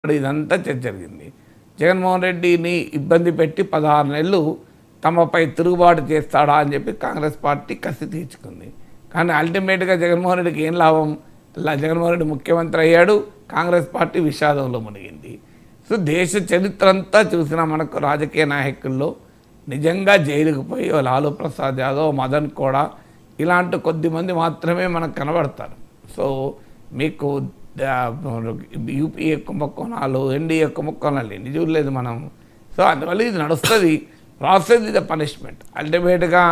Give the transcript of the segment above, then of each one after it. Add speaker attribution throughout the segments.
Speaker 1: ఇప్పుడు ఇదంతా చర్చ జరిగింది జగన్మోహన్ రెడ్డిని ఇబ్బంది పెట్టి పదహారు నెలలు తమపై తిరుగుబాటు చేస్తాడా అని చెప్పి కాంగ్రెస్ పార్టీ కసి తీర్చుకుంది కానీ అల్టిమేట్గా జగన్మోహన్ రెడ్డికి ఏం లాభం ఇలా జగన్మోహన్ రెడ్డి ముఖ్యమంత్రి అయ్యాడు కాంగ్రెస్ పార్టీ విషాదంలో మునిగింది సో దేశ చరిత్ర అంతా చూసిన మనకు రాజకీయ నాయకుల్లో నిజంగా జైలుకు పోయి ఓ లాలూ ప్రసాద్ యాదవ్ మదన్ కూడా ఇలాంటి కొద్ది మంది మాత్రమే మనకు కనబడతారు సో మీకు యూపీఏ కుంభకోణాలు ఎన్డీఏ కుంభకోణాలు ఎన్ని చూడలేదు మనం సో అందువల్ల ఇది నడుస్తుంది ప్రాసెస్ ఇది పనిష్మెంట్ అల్టిమేట్గా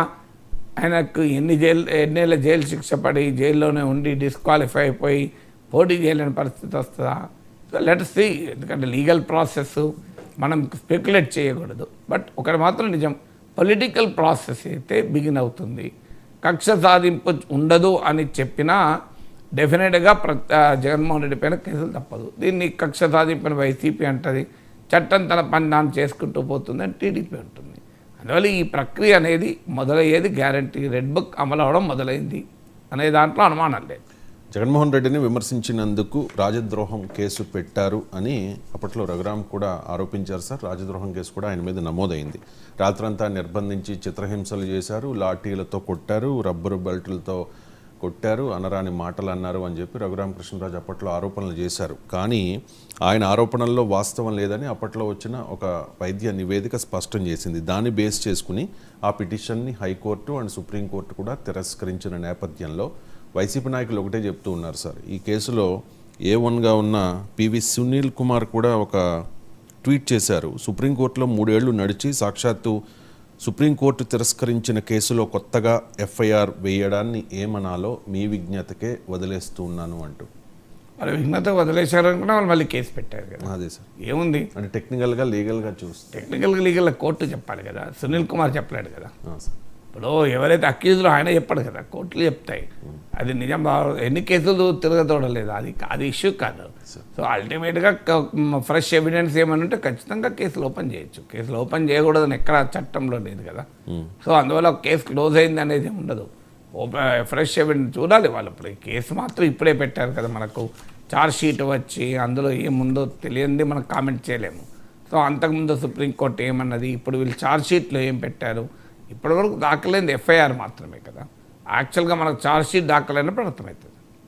Speaker 1: ఆయనకు ఎన్ని జైలు ఎన్నేళ్ళ జైలు శిక్ష పడి జైల్లోనే ఉండి డిస్క్వాలిఫై అయిపోయి పోటీ చేయలేని పరిస్థితి వస్తుందా సో లెట్ సి ఎందుకంటే లీగల్ ప్రాసెస్ మనం స్పెక్యులేట్ చేయకూడదు బట్ ఒకటి మాత్రం నిజం పొలిటికల్ ప్రాసెస్ అయితే బిగిన్ అవుతుంది కక్ష సాధింపు ఉండదు అని చెప్పినా డెఫినెట్గా ప్ర జగన్మోహన్ రెడ్డి పైన కేసులు తప్పదు దీన్ని కక్ష సాధింపుని వైసీపీ అంటది చట్టం తన పని దాన్ని చేసుకుంటూ పోతుందని టీడీపీ ఉంటుంది అందువల్ల ఈ ప్రక్రియ అనేది మొదలయ్యేది గ్యారంటీ రెడ్ బుక్ అమలు అవడం మొదలైంది అనే దాంట్లో అనుమానం లేదు
Speaker 2: జగన్మోహన్ రెడ్డిని విమర్శించినందుకు రాజద్రోహం కేసు పెట్టారు అని అప్పట్లో రఘురామ్ కూడా ఆరోపించారు సార్ రాజద్రోహం కేసు కూడా ఆయన మీద నమోదైంది రాత్రంతా నిర్బంధించి చిత్రహింసలు చేశారు లాఠీలతో కొట్టారు రబ్బరు బెల్టులతో కొట్టారు అనరాని మాటలు అన్నారు అని చెప్పి రఘురామకృష్ణరాజు అప్పట్లో ఆరోపణలు చేశారు కానీ ఆయన ఆరోపణల్లో వాస్తవం లేదని అప్పట్లో వచ్చిన ఒక వైద్య నివేదిక స్పష్టం చేసింది దాన్ని బేస్ చేసుకుని ఆ పిటిషన్ని హైకోర్టు అండ్ సుప్రీంకోర్టు కూడా తిరస్కరించిన నేపథ్యంలో వైసీపీ నాయకులు ఒకటే చెప్తూ ఉన్నారు సార్ ఈ కేసులో ఏ వన్గా ఉన్న పివి సునీల్ కుమార్ కూడా ఒక ట్వీట్ చేశారు సుప్రీంకోర్టులో మూడేళ్లు నడిచి సాక్షాత్తు సుప్రీంకోర్టు తిరస్కరించిన కేసులో కొత్తగా ఎఫ్ఐఆర్ వేయడాన్ని ఏమనాలో మీ విజ్ఞతకే వదిలేస్తూ ఉన్నాను అంటూ
Speaker 1: వాళ్ళు విఘ్నత వదిలేశారు అనుకున్నా వాళ్ళు మళ్ళీ కేసు పెట్టారు కదా
Speaker 2: అదే సార్
Speaker 1: ఏముంది
Speaker 2: అంటే టెక్నికల్గా లీగల్గా చూస్తే
Speaker 1: టెక్నికల్గా లీగల్ కోర్టు చెప్పాలి కదా సునీల్ కుమార్ చెప్పలేడు కదా
Speaker 2: ఆ, సార్
Speaker 1: ఇప్పుడు ఎవరైతే అక్యూజులు ఆయన చెప్పాడు కదా కోర్టులు చెప్తాయి అది నిజం బా- ఎన్ని కేసులు తిరగతోడలేదు అది అది ఇష్యూ కాదు సో అల్టిమేట్గా ఫ్రెష్ ఎవిడెన్స్ ఏమని ఉంటే ఖచ్చితంగా కేసులు ఓపెన్ చేయొచ్చు కేసులు ఓపెన్ చేయకూడదని ఎక్కడ చట్టంలో లేదు కదా సో అందువల్ల కేసు క్లోజ్ అయింది అనేది ఉండదు ఫ్రెష్ ఎవిడెన్స్ చూడాలి వాళ్ళు ఇప్పుడు ఈ కేసు మాత్రం ఇప్పుడే పెట్టారు కదా మనకు చార్జ్ షీట్ వచ్చి అందులో ఏముందో తెలియంది మనం కామెంట్ చేయలేము సో అంతకుముందు సుప్రీంకోర్టు ఏమన్నది ఇప్పుడు వీళ్ళు చార్జ్ షీట్లో ఏం పెట్టారు ఇప్పటివరకు దాఖలైంది ఎఫ్ఐఆర్ మాత్రమే కదా యాక్చువల్గా మనకు చార్జ్ షీట్ దాఖలైనప్పుడు అర్థమవుతుంది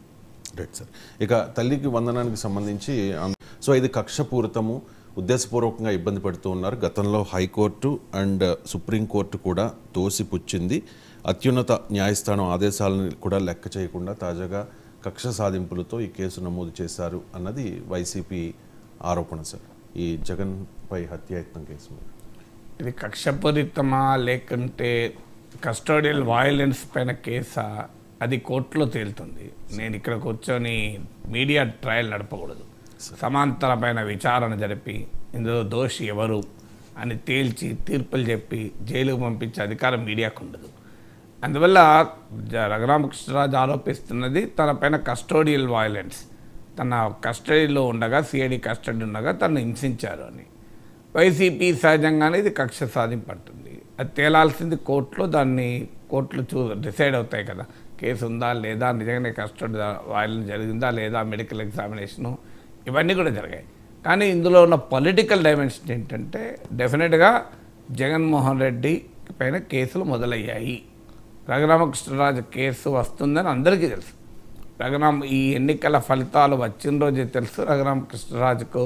Speaker 2: రైట్ సార్ ఇక తల్లికి వందనానికి సంబంధించి అం- సో ఇది కక్షపూరితము ఉద్దేశపూర్వకంగా ఇబ్బంది పెడుతూ ఉన్నారు గతంలో హైకోర్టు అండ్ సుప్రీంకోర్టు కూడా తోసిపుచ్చింది అత్యున్నత న్యాయస్థానం ఆదేశాలను కూడా లెక్క చేయకుండా తాజాగా కక్ష సాధింపులతో ఈ కేసు నమోదు చేశారు అన్నది వైసీపీ ఆరోపణ సార్ ఈ జగన్ పై హత్యాయత్నం కేసు మీద
Speaker 1: ఇది కక్షపూరితమా లేకుంటే కస్టోడియల్ వయలెన్స్ పైన కేసా అది కోర్టులో తేలుతుంది నేను ఇక్కడ కూర్చొని మీడియా ట్రయల్ నడపకూడదు సమాంతరమైన విచారణ జరిపి ఇందులో దోషి ఎవరు అని తేల్చి తీర్పులు చెప్పి జైలుకు పంపించే అధికారం మీడియాకు ఉండదు అందువల్ల జ- రఘురామకృష్ణరాజు ఆరోపిస్తున్నది తన పైన కస్టోడియల్ వయలెన్స్ తన కస్టడీలో ఉండగా సిఐడి కస్టడీ ఉండగా తను హింసించారు అని వైసీపీ సహజంగానే ఇది కక్ష సాధింపు అంటుంది అది తేలాల్సింది కోర్టులో దాన్ని కోర్టులు చూ డిసైడ్ అవుతాయి కదా కేసు ఉందా లేదా నిజంగానే కస్టడీ వాయిలెన్స్ జరిగిందా లేదా మెడికల్ ఎగ్జామినేషను ఇవన్నీ కూడా జరిగాయి కానీ ఇందులో ఉన్న పొలిటికల్ డైమెన్షన్ ఏంటంటే డెఫినెట్గా జగన్మోహన్ రెడ్డి పైన కేసులు మొదలయ్యాయి రఘురామకృష్ణరాజు కేసు వస్తుందని అందరికీ తెలుసు రఘురామ్ ఈ ఎన్నికల ఫలితాలు వచ్చిన రోజే తెలుసు రఘురామకృష్ణరాజుకు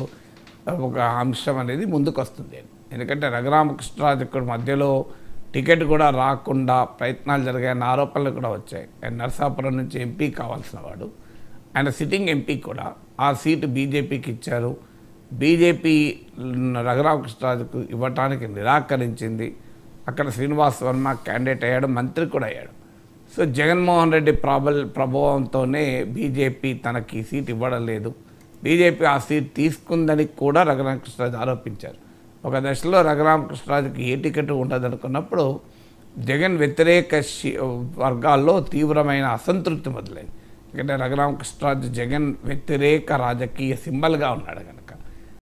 Speaker 1: ఒక అంశం అనేది ముందుకు వస్తుంది ఎందుకంటే రఘురామకృష్ణరాజుకు మధ్యలో టికెట్ కూడా రాకుండా ప్రయత్నాలు జరిగాయన్న ఆరోపణలు కూడా వచ్చాయి ఆయన నరసాపురం నుంచి ఎంపీ కావాల్సిన వాడు ఆయన సిట్టింగ్ ఎంపీ కూడా ఆ సీటు బీజేపీకి ఇచ్చారు బీజేపీ రఘురామకృష్ణరాజుకు ఇవ్వటానికి నిరాకరించింది అక్కడ శ్రీనివాస్ వర్మ క్యాండిడేట్ అయ్యాడు మంత్రి కూడా అయ్యాడు సో జగన్మోహన్ రెడ్డి ప్రాబల్ ప్రభావంతోనే బీజేపీ తనకి సీట్ ఇవ్వడం లేదు బీజేపీ ఆ సీట్ తీసుకుందని కూడా రఘురామకృష్ణరాజు ఆరోపించారు ఒక దశలో రఘురామకృష్ణరాజుకి ఏ టికెట్ ఉండదనుకున్నప్పుడు జగన్ వ్యతిరేక శి- వర్గాల్లో తీవ్రమైన అసంతృప్తి మొదలైంది ఎందుకంటే రఘురామకృష్ణరాజు జగన్ వ్యతిరేక రాజకీయ సింబల్గా ఉన్నాడు కనుక